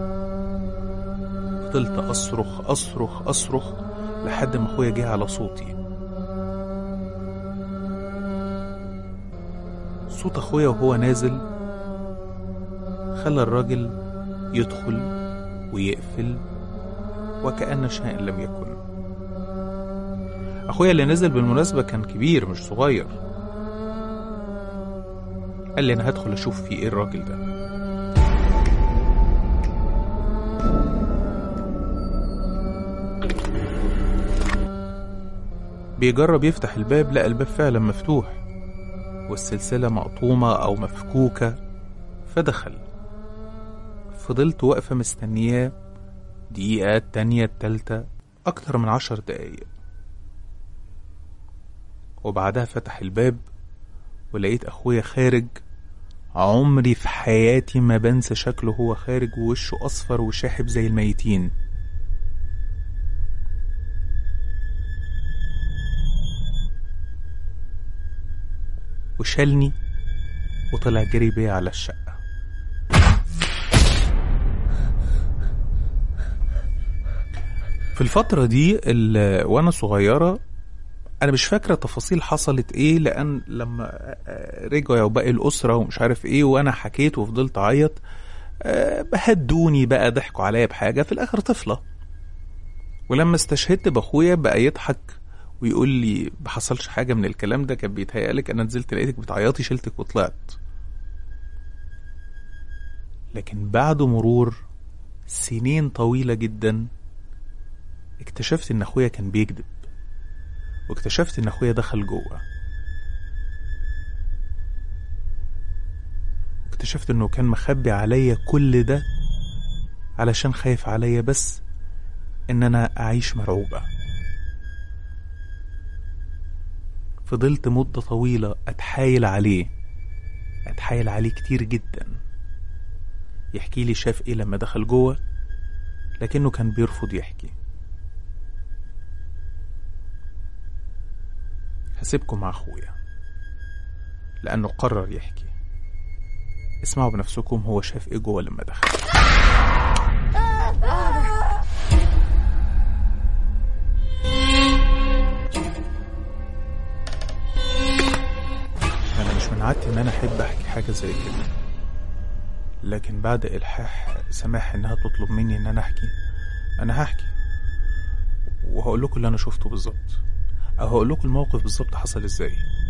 فضلت اصرخ اصرخ اصرخ لحد ما اخويا جه على صوتي صوت اخويا وهو نازل خلى الراجل يدخل ويقفل وكأن شيء لم يكن اخويا اللي نزل بالمناسبة كان كبير مش صغير قال لي انا هدخل اشوف في ايه الراجل ده بيجرب يفتح الباب لقى الباب فعلا مفتوح والسلسلة مقطومة أو مفكوكة فدخل فضلت واقفة مستنياه دقيقة التانية التالتة أكتر من عشر دقايق وبعدها فتح الباب ولقيت أخويا خارج عمري في حياتي ما بنسى شكله هو خارج ووشه أصفر وشاحب زي الميتين وشالني وطلع جري بيا على الشقة في الفترة دي ال- وأنا صغيرة أنا مش فاكرة تفاصيل حصلت إيه لأن لما آه، رجعوا باقي الأسرة ومش عارف إيه وأنا حكيت وفضلت أعيط آه، بهدوني بقى ضحكوا عليا بحاجة في الآخر طفلة ولما استشهدت بأخويا بقى يضحك ويقول لي ما حصلش حاجة من الكلام ده كان بيتهيألك أنا نزلت لقيتك بتعيطي شلتك وطلعت لكن بعد مرور سنين طويلة جدا اكتشفت إن أخويا كان بيكذب واكتشفت إن أخويا دخل جوه اكتشفت إنه كان مخبي عليا كل ده علشان خايف عليا بس إن أنا أعيش مرعوبة فضلت مدة طويلة أتحايل عليه أتحايل عليه كتير جدا يحكي لي شاف إيه لما دخل جوه لكنه كان بيرفض يحكي هسيبكم مع أخويا لأنه قرر يحكي اسمعوا بنفسكم هو شاف إيه جوه لما دخل أنا مش من عادتي إن أنا أحب أحكي حاجة زي كده لكن بعد إلحاح سماح إنها تطلب مني إن أنا أحكي أنا هحكي وهقول لكم اللي أنا شفته بالظبط أو هقول لكم الموقف بالظبط حصل إزاي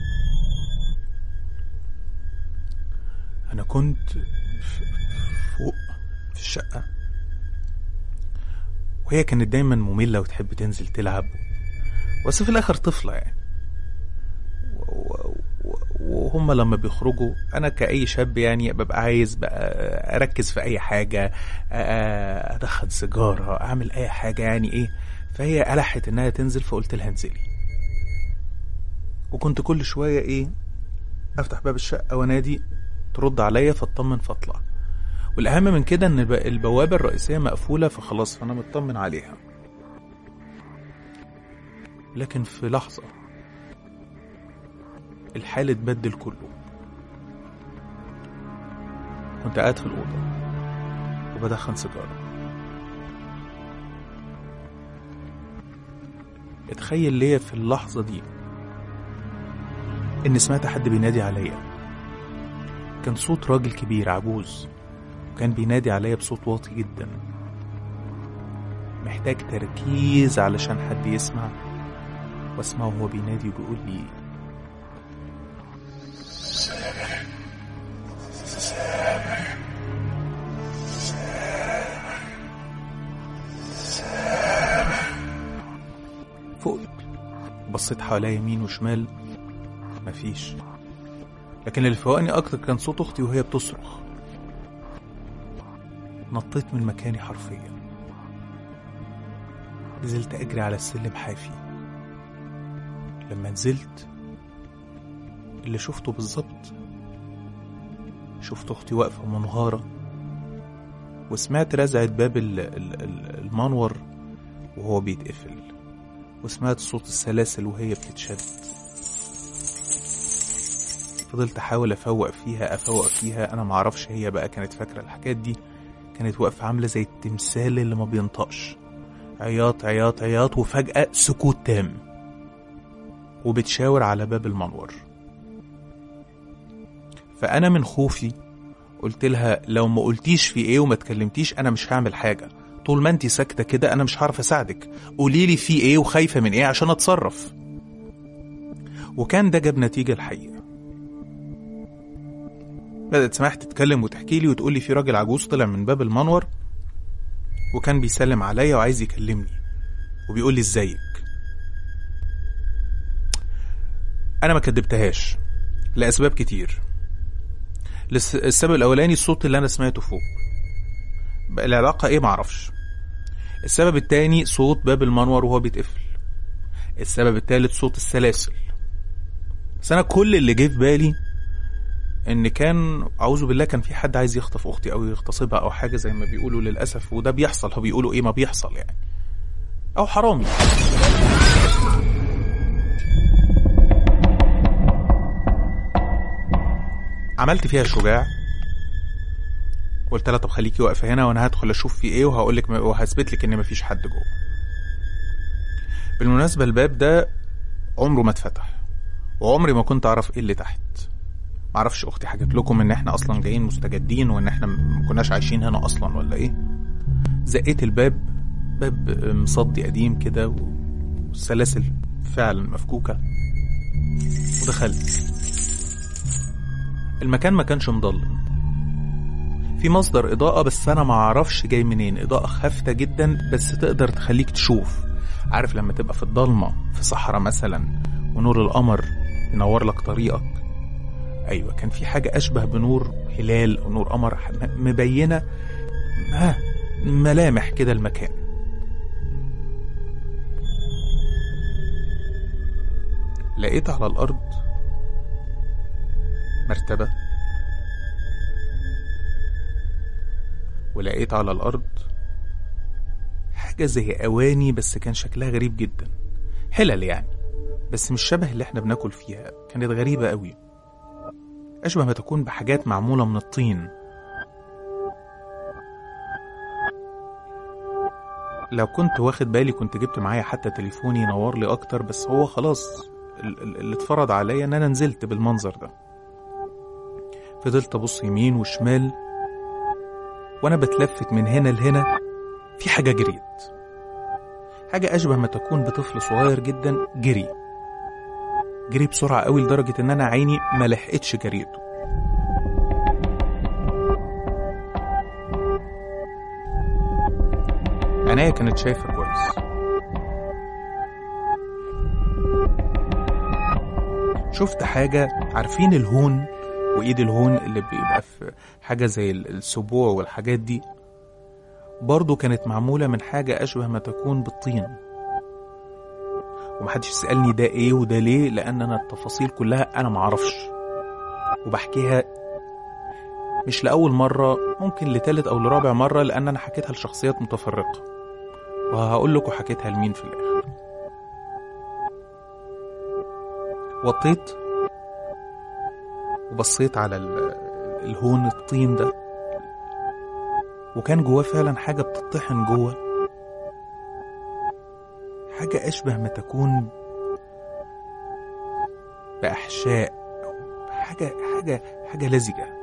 أنا كنت ف- فوق في الشقة وهي كانت دايما مملة وتحب تنزل تلعب بس في الآخر طفلة يعني و- و- وهم لما بيخرجوا انا كاي شاب يعني ببقى عايز بقى اركز في اي حاجه أ- ادخن سيجاره اعمل اي حاجه يعني ايه فهي الحت انها تنزل فقلت لها انزلي وكنت كل شويه ايه افتح باب الشقه وانادي ترد عليا فاطمن فاطلع والاهم من كده ان الب- البوابه الرئيسيه مقفوله فخلاص فانا مطمن عليها لكن في لحظه الحال اتبدل كله كنت قاعد في الأوضة وبدخن سيجارة اتخيل ليا في اللحظة دي إن سمعت حد بينادي عليا كان صوت راجل كبير عجوز وكان بينادي عليا بصوت واطي جدا محتاج تركيز علشان حد يسمع واسمعه وهو بينادي وبيقول لي فوقت بصيت حواليا يمين وشمال مفيش لكن اللي فوقني اكتر كان صوت اختي وهي بتصرخ نطيت من مكاني حرفيا نزلت اجري على السلم حافي لما نزلت اللي شفته بالظبط شفت اختي واقفه منهاره وسمعت رزعه باب ال- ال- ال- المنور وهو بيتقفل وسمعت صوت السلاسل وهي بتتشد فضلت احاول افوق فيها افوق فيها انا معرفش هي بقى كانت فاكره الحاجات دي كانت واقفه عامله زي التمثال اللي ما بينطقش عياط عياط عياط وفجاه سكوت تام وبتشاور على باب المنور فانا من خوفي قلت لها لو ما قلتيش في ايه وما تكلمتيش انا مش هعمل حاجه طول ما انت ساكته كده انا مش هعرف اساعدك قولي لي في ايه وخايفه من ايه عشان اتصرف وكان ده جاب نتيجه الحقيقه بدأت سماح تتكلم وتحكي لي وتقول لي في راجل عجوز طلع من باب المنور وكان بيسلم عليا وعايز يكلمني وبيقول لي ازيك انا ما كدبتهاش لاسباب كتير لس- السبب الاولاني الصوت اللي انا سمعته فوق بقى العلاقه ايه معرفش السبب التاني صوت باب المنور وهو بيتقفل السبب التالت صوت السلاسل بس انا كل اللي جه في بالي ان كان اعوذ بالله كان في حد عايز يخطف اختي او يغتصبها او حاجه زي ما بيقولوا للاسف وده بيحصل هو بيقولوا ايه ما بيحصل يعني او حرامي عملت فيها شجاع قلت لها طب خليكي واقفه هنا وانا هدخل اشوف في ايه وهقول لك وهثبت لك ان مفيش حد جوه بالمناسبه الباب ده عمره ما اتفتح وعمري ما كنت اعرف ايه اللي تحت معرفش اختي حكت لكم ان احنا اصلا جايين مستجدين وان احنا ما كناش عايشين هنا اصلا ولا ايه زقيت الباب باب مصدي قديم كده والسلاسل فعلا مفكوكه ودخلت المكان ما كانش مضلم في مصدر إضاءة بس أنا ما أعرفش جاي منين إضاءة خافتة جدا بس تقدر تخليك تشوف عارف لما تبقى في الضلمة في صحراء مثلا ونور القمر ينور لك طريقك أيوة كان في حاجة أشبه بنور هلال أو نور قمر م- مبينة ها ملامح كده المكان لقيت على الأرض مرتبة ولقيت على الأرض حاجة زي أواني بس كان شكلها غريب جدا حلل يعني بس مش شبه اللي احنا بناكل فيها كانت غريبة قوي أشبه ما تكون بحاجات معمولة من الطين لو كنت واخد بالي كنت جبت معايا حتى تليفوني ينور لي أكتر بس هو خلاص ال- ال- اللي اتفرض عليا إن أنا نزلت بالمنظر ده فضلت أبص يمين وشمال وأنا بتلفت من هنا لهنا في حاجة جريت حاجة أشبه ما تكون بطفل صغير جدا جري جري بسرعة قوي لدرجة إن أنا عيني ما لحقتش جريته عينيا كانت شايفة كويس شفت حاجة عارفين الهون وإيد الهون اللي بيبقى في حاجة زي ال- السبوع والحاجات دي برضو كانت معمولة من حاجة أشبه ما تكون بالطين ومحدش يسألني ده إيه وده ليه لأن أنا التفاصيل كلها أنا معرفش وبحكيها مش لأول مرة ممكن لتالت أو لرابع مرة لأن أنا حكيتها لشخصيات متفرقة وهقول لكم حكيتها لمين في الآخر وطيت وبصيت على ال- الهون الطين ده وكان جواه فعلا حاجة بتطحن جوه حاجة أشبه ما تكون بأحشاء أو حاجة حاجة حاجة لزجة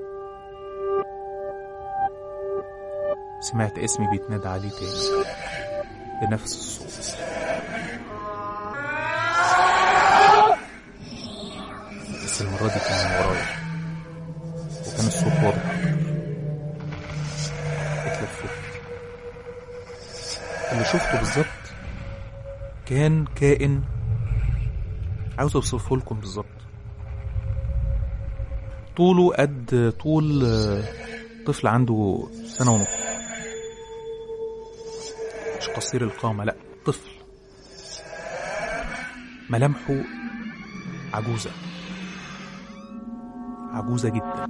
سمعت اسمي بيتنادى عليه تاني بنفس الصوت بس المرة دي كان من ورايا وكان الصوت واضح اتلفت اللي شفته بالظبط كان كائن عاوز اوصفه لكم بالظبط طوله قد طول آه، طفل عنده سنة ونص مش قصير القامة لا طفل ملامحه عجوزة عجوزة جدا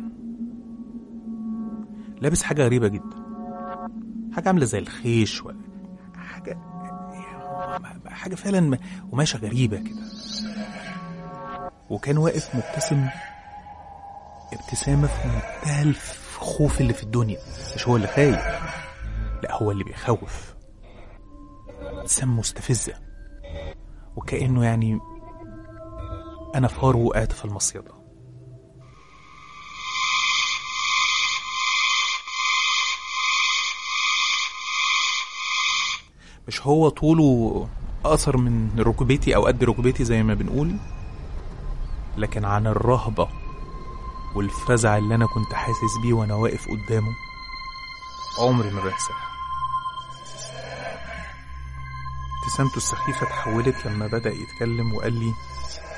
لابس حاجة غريبة جدا حاجة عاملة زي الخيش ولا حاجة حاجة فعلا م- قماشة غريبة كده وكان واقف مبتسم ابتسامة في منتهى الخوف اللي في الدنيا مش هو اللي خايف لا هو اللي بيخوف ابتسامة مستفزة وكأنه يعني أنا فار وقعت في المصيدة مش هو طوله أقصر من ركبتي أو قد ركبتي زي ما بنقول لكن عن الرهبة والفزع اللي أنا كنت حاسس بيه وأنا واقف قدامه عمري ما بنساها ابتسامته السخيفة اتحولت لما بدأ يتكلم وقال لي